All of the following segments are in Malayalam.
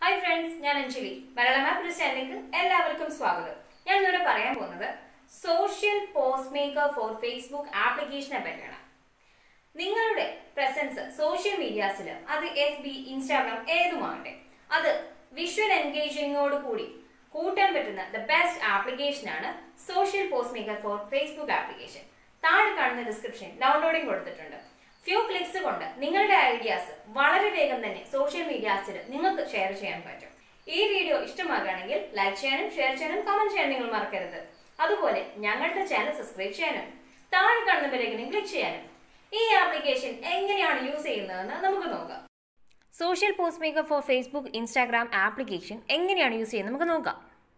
ഹായ് ഫ്രണ്ട്സ് ഞാൻ അഞ്ജലി മലയാളം ആപ്പ് ചാനലിലേക്ക് എല്ലാവർക്കും സ്വാഗതം ഞാൻ ഇന്നിവിടെ പറയാൻ പോകുന്നത് social post maker for Facebook ആപ്ലിക്കേഷനെ പറ്റിയാണ് നിങ്ങളുടെ പ്രസൻസ് സോഷ്യൽ മീഡിയാസിൽ അത് എഫ് ബി ഇൻസ്റ്റാഗ്രാം ഏതുമാകട്ടെ അത് വിഷ്വൽ എൻഗേജിങ്ങോട് കൂടി കൂട്ടാൻ പറ്റുന്ന ദ ബെസ്റ്റ് ആപ്ലിക്കേഷൻ ആണ് social post maker for Facebook application താഴെ കാണുന്ന ഡിസ്ക്രിപ്ഷൻ ഡൗൺലോഡിംഗ് കൊടുത്തിട്ടുണ്ട് ഫ്യൂ ക്ലിക്സ് കൊണ്ട് നിങ്ങളുടെ ഐഡിയാസ് വളരെ വേഗം തന്നെ സോഷ്യൽ മീഡിയാസിൽ നിങ്ങൾക്ക് ഷെയർ ചെയ്യാൻ പറ്റും ഈ വീഡിയോ ഇഷ്ടമാകുകയാണെങ്കിൽ ലൈക്ക് ചെയ്യാനും ഷെയർ ചെയ്യാനും കമന്റ് ചെയ്യാനും നിങ്ങൾ മറക്കരുത് അതുപോലെ ഞങ്ങളുടെ ചാനൽ സബ്സ്ക്രൈബ് ചെയ്യാനും താഴെ കാണുന്ന ബെലൈക്കനും ക്ലിക്ക് ചെയ്യാനും ഈ ആപ്ലിക്കേഷൻ എങ്ങനെയാണ് യൂസ് ചെയ്യുന്നതെന്ന് നമുക്ക് നോക്കാം social post maker for Facebook Instagram application എങ്ങനെയാണ് യൂസ് ചെയ്യുന്നത് നമുക്ക് നോക്കാം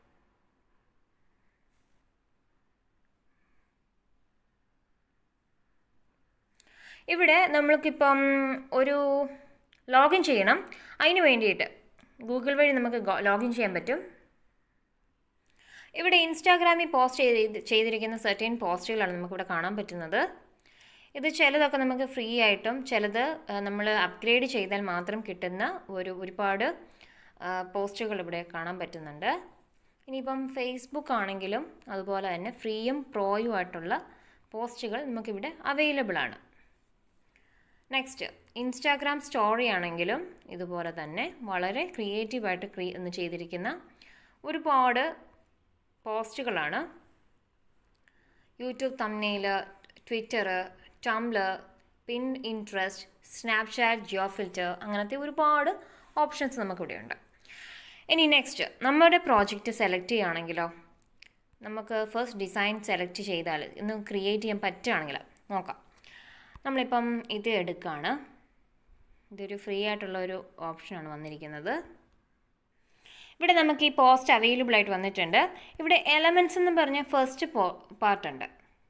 ഇവിടെ നമ്മൾക്കിപ്പം ഒരു ലോഗിൻ ചെയ്യണം അതിന് വേണ്ടിയിട്ട് ഗൂഗിൾ വഴി നമുക്ക് ലോഗിൻ ചെയ്യാൻ പറ്റും ഇവിടെ ഇൻസ്റ്റാഗ്രാമിൽ പോസ്റ്റ് ചെയ്ത് ചെയ്തിരിക്കുന്ന സെർട്ടൈൻ പോസ്റ്റുകളാണ് നമുക്കിവിടെ കാണാൻ പറ്റുന്നത് ഇത് ചിലതൊക്കെ നമുക്ക് ഫ്രീ ആയിട്ടും ചിലത് നമ്മൾ അപ്ഗ്രേഡ് ചെയ്താൽ മാത്രം കിട്ടുന്ന ഒരു ഒരുപാട് പോസ്റ്റുകൾ ഇവിടെ കാണാൻ പറ്റുന്നുണ്ട് ഇനിയിപ്പം ഫേസ്ബുക്ക് ആണെങ്കിലും അതുപോലെ തന്നെ ഫ്രീയും പ്രോയും ആയിട്ടുള്ള പോസ്റ്റുകൾ നമുക്കിവിടെ അവൈലബിൾ ആണ് നെക്സ്റ്റ് ഇൻസ്റ്റാഗ്രാം സ്റ്റോറി ആണെങ്കിലും ഇതുപോലെ തന്നെ വളരെ ക്രിയേറ്റീവായിട്ട് ക്രിയ എന്ന് ചെയ്തിരിക്കുന്ന ഒരുപാട് പോസ്റ്റുകളാണ് YouTube thumbnail Twitter Tumblr Pinterest Snapchat geo filter അങ്ങനത്തെ ഒരുപാട് ഓപ്ഷൻസ് നമുക്കിവിടെ ഉണ്ട് ഇനി നെക്സ്റ്റ് നമ്മുടെ പ്രോജക്റ്റ് സെലക്ട് ചെയ്യുകയാണെങ്കിലോ നമുക്ക് ഫസ്റ്റ് ഡിസൈൻ സെലക്ട് ചെയ്താൽ ഇന്ന് ക്രിയേറ്റ് ചെയ്യാൻ പറ്റുകയാണെങ്കിൽ നോക്കാം നമ്മളിപ്പം ഇത് എടുക്കുകയാണ് ഇതൊരു ഫ്രീ ആയിട്ടുള്ള ഒരു ഓപ്ഷനാണ് വന്നിരിക്കുന്നത് ഇവിടെ നമുക്ക് ഈ പോസ്റ്റ് അവൈലബിൾ ആയിട്ട് വന്നിട്ടുണ്ട് ഇവിടെ എലമെൻറ്റ്സ് എന്ന് പറഞ്ഞ ഫസ്റ്റ് പാർട്ടുണ്ട്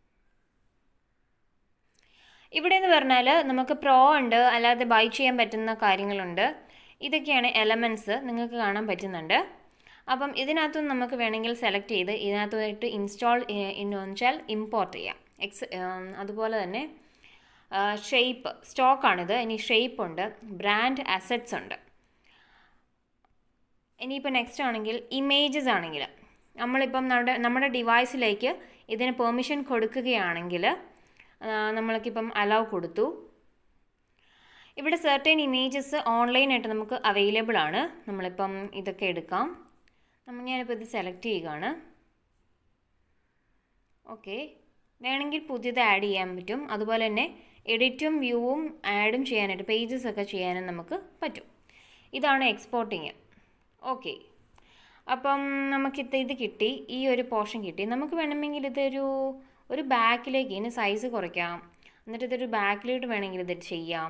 ഇവിടെ എന്ന് പറഞ്ഞാൽ നമുക്ക് പ്രോ ഉണ്ട് അല്ലാതെ ബൈ ചെയ്യാൻ പറ്റുന്ന കാര്യങ്ങളുണ്ട് ഇതൊക്കെയാണ് എലമെൻറ്റ്സ് നിങ്ങൾക്ക് കാണാൻ പറ്റുന്നുണ്ട് അപ്പം ഇതിനകത്തും നമുക്ക് വേണമെങ്കിൽ സെലക്ട് ചെയ്ത് ഇതിനകത്തുമായിട്ട് ഇൻസ്റ്റാൾ എന്ന് വെച്ചാൽ ഇമ്പോർട്ട് ചെയ്യാം എക്സ് അതുപോലെ തന്നെ ഷെയ്പ്പ് സ്റ്റോക്കാണിത് ഇനി ഷെയ്പ്പ് ഉണ്ട് ബ്രാൻഡ് അസറ്റ്സ് ഉണ്ട് ഇനിയിപ്പോൾ നെക്സ്റ്റ് ആണെങ്കിൽ ഇമേജസ് ആണെങ്കിൽ നമ്മളിപ്പം നമ്മുടെ നമ്മുടെ ഡിവൈസിലേക്ക് ഇതിന് പെർമിഷൻ കൊടുക്കുകയാണെങ്കിൽ നമ്മൾക്കിപ്പം അലൗ കൊടുത്തു ഇവിടെ സെർട്ടൈൻ ഇമേജസ് ഓൺലൈനായിട്ട് നമുക്ക് അവൈലബിൾ ആണ് നമ്മളിപ്പം ഇതൊക്കെ എടുക്കാം നമ്മൾ ഞാനിപ്പോൾ ഇത് സെലക്ട് ചെയ്യുകയാണ് ഓക്കെ വേണമെങ്കിൽ പുതിയത് ആഡ് ചെയ്യാൻ പറ്റും അതുപോലെ തന്നെ എഡിറ്റും വ്യൂവും ആഡും ചെയ്യാനായിട്ട് പേജസ് ഒക്കെ ചെയ്യാനും നമുക്ക് പറ്റും ഇതാണ് എക്സ്പോർട്ടിങ് ഓക്കെ അപ്പം നമുക്കിത് ഇത് കിട്ടി ഈ ഒരു പോർഷൻ കിട്ടി നമുക്ക് വേണമെങ്കിൽ ഇതൊരു ഒരു ബാക്കിലേക്ക് ഇതിന് സൈസ് കുറയ്ക്കാം എന്നിട്ട് ഇതൊരു ബാക്കിലോട്ട് വേണമെങ്കിൽ ഇത് ചെയ്യാം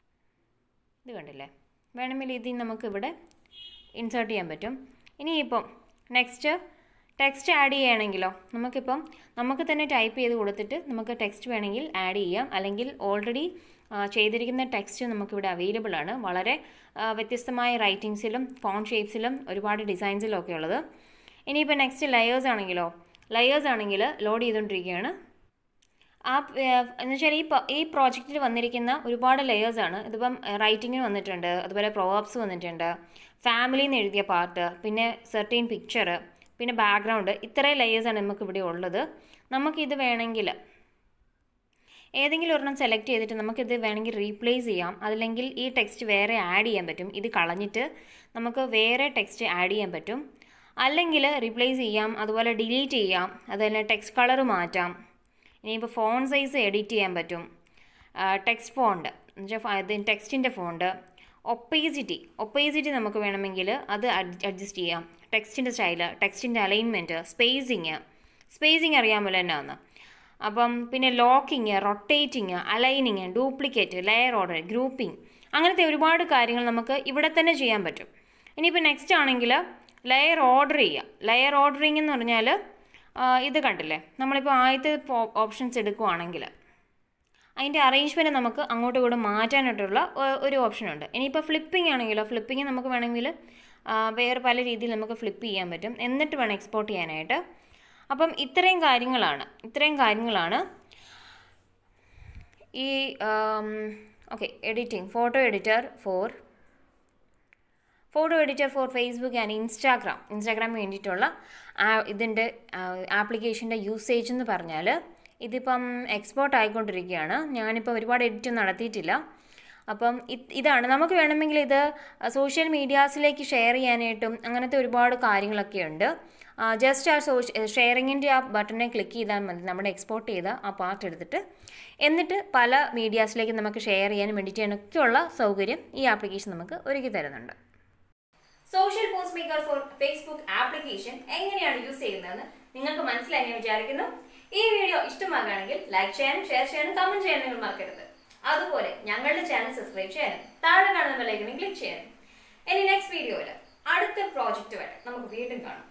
ഇത് കണ്ടില്ലേ വേണമെങ്കിൽ ഇതിൽ നമുക്കിവിടെ ഇൻസേർട്ട് ചെയ്യാൻ പറ്റും ഇനിയിപ്പം നെക്സ്റ്റ് ടെക്സ്റ്റ് ആഡ് ചെയ്യുകയാണെങ്കിലോ നമുക്കിപ്പം നമുക്ക് തന്നെ ടൈപ്പ് ചെയ്ത് കൊടുത്തിട്ട് നമുക്ക് ടെക്സ്റ്റ് വേണമെങ്കിൽ ആഡ് ചെയ്യാം അല്ലെങ്കിൽ ഓൾറെഡി ചെയ്തിരിക്കുന്ന ടെക്സ്റ്റ് നമുക്കിവിടെ അവൈലബിൾ ആണ് വളരെ വ്യത്യസ്തമായ റൈറ്റിങ്സിലും ഫോൺ ഷേപ്സിലും ഒരുപാട് ഡിസൈൻസിലും ഒക്കെ ഉള്ളത് ഇനിയിപ്പോൾ നെക്സ്റ്റ് ലെയേഴ്സ് ആണെങ്കിലോ ലെയേഴ്സ് ആണെങ്കിൽ ലോഡ് ചെയ്തുകൊണ്ടിരിക്കുകയാണ് ആ എന്ന് വെച്ചാൽ ഈ ഈ പ്രോജക്റ്റിൽ വന്നിരിക്കുന്ന ഒരുപാട് ലെയേഴ്സാണ് ഇതിപ്പം റൈറ്റിങ്ങിന് വന്നിട്ടുണ്ട് അതുപോലെ പ്രോബ്സ് വന്നിട്ടുണ്ട് ഫാമിലിയിൽ നിന്ന് എഴുതിയ പാർട്ട് പിന്നെ സെർട്ടൈൻ പിക്ചർ പിന്നെ ബാക്ക്ഗ്രൗണ്ട് ഇത്രയും ലെയേഴ്സാണ് നമുക്ക് ഇവിടെ ഉള്ളത് നമുക്കിത് വേണമെങ്കിൽ ഏതെങ്കിലും ഒരെണ്ണം സെലക്ട് ചെയ്തിട്ട് നമുക്കിത് വേണമെങ്കിൽ റീപ്ലേസ് ചെയ്യാം അതല്ലെങ്കിൽ ഈ ടെക്സ്റ്റ് വേറെ ആഡ് ചെയ്യാൻ പറ്റും ഇത് കളഞ്ഞിട്ട് നമുക്ക് വേറെ ടെക്സ്റ്റ് ആഡ് ചെയ്യാൻ പറ്റും അല്ലെങ്കിൽ റീപ്ലേസ് ചെയ്യാം അതുപോലെ ഡിലീറ്റ് ചെയ്യാം അതുപോലെ ടെക്സ്റ്റ് കളർ മാറ്റാം ഇനിയിപ്പോൾ ഫോൺ സൈസ് എഡിറ്റ് ചെയ്യാൻ പറ്റും ടെക്സ്റ്റ് ഫോണ്ട് എന്നുവെച്ചാൽ ടെക്സ്റ്റിൻ്റെ ഫോണ്ട് ഒപ്പേസിറ്റി ഒപ്പേസിറ്റി നമുക്ക് വേണമെങ്കിൽ അത് അഡ്ജസ്റ്റ് ചെയ്യാം ടെക്സ്റ്റിൻ്റെ സ്റ്റൈല് ടെക്സ്റ്റിൻ്റെ അലൈൻമെൻറ്റ് സ്പേസിങ് സ്പേസിങ് അറിയാമല്ലോ എന്നാന്ന് അപ്പം പിന്നെ locking rotating aligning duplicate layer order grouping അങ്ങനത്തെ ഒരുപാട് കാര്യങ്ങൾ നമുക്ക് ഇവിടെ തന്നെ ചെയ്യാൻ പറ്റും ഇനിയിപ്പോൾ നെക്സ്റ്റ് ആണെങ്കിൽ ലെയർ ഓർഡർ ചെയ്യാം ലെയർ ഓർഡറിങ് എന്ന് പറഞ്ഞാൽ ഇത് കണ്ടില്ലേ നമ്മളിപ്പോൾ ആദ്യത്തെ ഓപ്ഷൻസ് എടുക്കുവാണെങ്കിൽ അതിൻ്റെ അറേഞ്ച്മെൻറ്റ് നമുക്ക് അങ്ങോട്ടും ഇങ്ങോട്ടും മാറ്റാനായിട്ടുള്ള ഒരു ഓപ്ഷനുണ്ട് ഇനിയിപ്പോൾ ഫ്ലിപ്പിംഗ് ആണെങ്കിലോ ഫ്ലിപ്പിംഗ് നമുക്ക് വേണമെങ്കിൽ വേറെ പല രീതിയിൽ നമുക്ക് ഫ്ലിപ്പ് ചെയ്യാൻ പറ്റും എന്നിട്ട് വേണം എക്സ്പോർട്ട് ചെയ്യാനായിട്ട് അപ്പം ഇത്രയും കാര്യങ്ങളാണ് ഇത്രയും കാര്യങ്ങളാണ് ഈ okay editing photo editor for photo editor for Facebook and Instagram ഇൻസ്റ്റാഗ്രാമിന് വേണ്ടിയിട്ടുള്ള ആ- ഇതിൻ്റെ ആപ്ലിക്കേഷൻ്റെ യൂസേജ് എന്ന് പറഞ്ഞാൽ ഇതിപ്പം എക്സ്പോർട്ട് ആയിക്കൊണ്ടിരിക്കുകയാണ് ഞാനിപ്പോൾ ഒരുപാട് എഡിറ്റ് നടത്തിയിട്ടില്ല അപ്പം ഇത് ഇതാണ് നമുക്ക് വേണമെങ്കിൽ ഇത് സോഷ്യൽ മീഡിയാസിലേക്ക് ഷെയർ ചെയ്യാനായിട്ടും അങ്ങനത്തെ ഒരുപാട് കാര്യങ്ങളൊക്കെ ഉണ്ട് ജസ്റ്റ് ആ സോഷ്യ ഷെയറിങ്ങിൻ്റെ ആ ബട്ടനെ ക്ലിക്ക് ചെയ്താൽ മതി നമ്മുടെ എക്സ്പോർട്ട് ചെയ്ത ആ പാർട്ട് എടുത്തിട്ട് എന്നിട്ട് പല മീഡിയാസിലേക്ക് നമുക്ക് ഷെയർ ചെയ്യാനും എഡിറ്റ് ചെയ്യാനൊക്കെയുള്ള സൗകര്യം ഈ ആപ്ലിക്കേഷൻ നമുക്ക് ഒരുക്കി തരുന്നുണ്ട് social post maker for Facebook application എങ്ങനെയാണ് യൂസ് ചെയ്യുന്നതെന്ന് നിങ്ങൾക്ക് മനസ്സിലായി ഞാൻ വിചാരിക്കുന്നു ഈ വീഡിയോ ഇഷ്ടമാകുകയാണെങ്കിൽ ലൈക്ക് ചെയ്യാനും ഷെയർ ചെയ്യാനും കമന്റ് ചെയ്യാനും നിങ്ങൾ മറക്കരുത് അതുപോലെ ഞങ്ങളുടെ ചാനൽ സബ്സ്ക്രൈബ് ചെയ്യാനും താഴെ കാണുന്ന ബെല്ലൈക്കണിൽ ക്ലിക്ക് ചെയ്യാനും ഇനി നെക്സ്റ്റ് വീഡിയോയിൽ അടുത്ത പ്രോജക്റ്റ് വരെ നമുക്ക് വീണ്ടും കാണാം